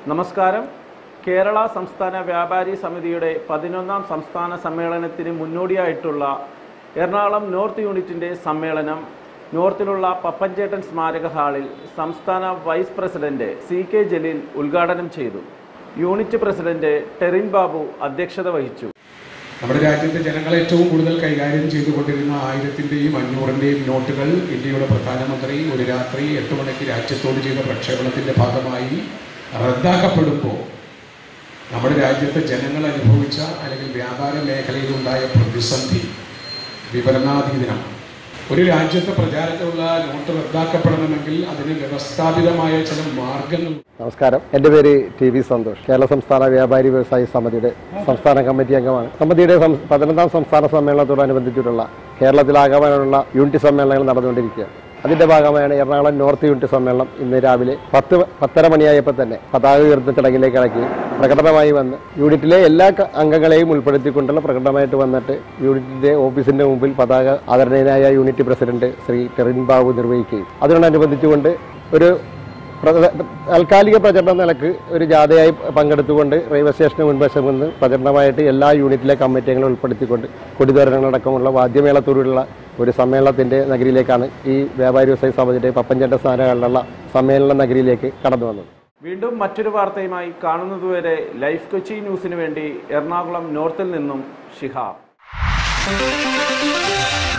നമസ്കാരം കേരള സംസ്ഥാന വ്യാപാരി സമിതിയുടെ പതിനൊന്നാം സംസ്ഥാന സമ്മേളനത്തിന് മുന്നോടിയായിട്ടുള്ള എറണാകുളം നോർത്ത് യൂണിറ്റിൻ്റെ സമ്മേളനം നോർത്തിലുള്ള പപ്പഞ്ചേട്ടൻ സ്മാരക ഹാളിൽ സംസ്ഥാന vice president C K Jaleel ഉദ്ഘാടനം ചെയ്തു യൂണിറ്റ് പ്രസിഡന്റ് ടെറിൻ ബാബു അധ്യക്ഷത വഹിച്ചു നമ്മുടെ രാജ്യത്തെ ജനങ്ങൾ ഏറ്റവും കൂടുതൽ കൈകാര്യം ചെയ്തുകൊണ്ടിരുന്ന ആയിരത്തിൻ്റെയും അഞ്ഞൂറിൻ്റെയും നോട്ടുകൾ ഇന്ത്യയുടെ പ്രധാനമന്ത്രി ഒരു രാത്രി എട്ട് മണിക്ക് രാജ്യത്തോട് ചെയ്ത പ്രക്ഷേപണത്തിൻ്റെ ഭാഗമായി റദ്ദാക്കപ്പെടുമ്പോൾ നമ്മുടെ രാജ്യത്തെ ജനങ്ങൾ അനുഭവിച്ച അല്ലെങ്കിൽ വ്യാപാര മേഖലയിലുണ്ടായ പ്രതിസന്ധി വിവരണാതീതനമാണ് ഒരു രാജ്യത്തെ പ്രചാരത്തിലുള്ള നോട്ട് റദ്ദാക്കപ്പെടണമെങ്കിൽ അതിന് വ്യവസ്ഥാപിതമായ ചില മാർഗങ്ങൾ നമസ്കാരം എൻ്റെ പേര് ടി വി സന്തോഷ് കേരള സംസ്ഥാന വ്യാപാരി വ്യവസായി സമിതിയുടെ സംസ്ഥാന കമ്മിറ്റി അംഗമാണ് സമിതിയുടെ സം- പതിനൊന്നാം സംസ്ഥാന സമ്മേളനത്തോടനുബന്ധിച്ചിട്ടുള്ള കേരളത്തിലാകമാനുള്ള യൂണിറ്റ് സമ്മേളനങ്ങൾ നടന്നുകൊണ്ടിരിക്കുകയാണ് അതിന്റെ ഭാഗമായാണ് എറണാകുളം നോർത്ത് യൂണിറ്റ് സമ്മേളനം ഇന്ന് രാവിലെ പത്ത് പത്തര മണിയായപ്പോൾ തന്നെ പതാക ഉയർത്തുന്ന ചടങ്ങിലേക്ക് ഇറക്കി പ്രകടനമായി വന്ന് യൂണിറ്റിലെ എല്ലാ ക- അംഗങ്ങളെയും ഉൾപ്പെടുത്തിക്കൊണ്ടുള്ള പ്രകടനമായിട്ട് വന്നിട്ട് യൂണിറ്റിന്റെ ഓഫീസിന്റെ മുമ്പിൽ പതാക ആദരണീയനായ യൂണിറ്റ് പ്രസിഡന്റ് ശ്രീ ടെറിൻ ബാബു നിർവഹിക്കുകയും അതിനോടനുബന്ധിച്ചുകൊണ്ട് ഒരു പ്ര- താൽക്കാലിക പ്രചരണ നിലക്ക് ഒരു ജാഥയായി പങ്കെടുത്തുകൊണ്ട് റെയിൽവേ സ്റ്റേഷന് മുൻവശം നിന്ന് പ്രചരണമായിട്ട് എല്ലാ യൂണിറ്റിലെ കമ്മിറ്റികളും ഉൾപ്പെടുത്തിക്കൊണ്ട് കൊടിതോരണങ്ങളടക്കമുള്ള വാദ്യമേളത്തോടുള്ള ഒരു സമ്മേളനത്തിന്റെ നഗരിയിലേക്കാണ് ഈ വ്യാപാരി വ്യവസായ സമിതിയുടെ പപ്പഞ്ചേട്ട സ്ഥാനങ്ങളിലുള്ള സമ്മേളന നഗരിയിലേക്ക് കടന്നു വന്നത് വീണ്ടും മറ്റൊരു വാർത്തയുമായി കാണുന്നതുവരെ ലൈഫ് കൊച്ചി ന്യൂസിനു വേണ്ടി എറണാകുളം നോർത്തിൽ നിന്നും ഷിഹാബ്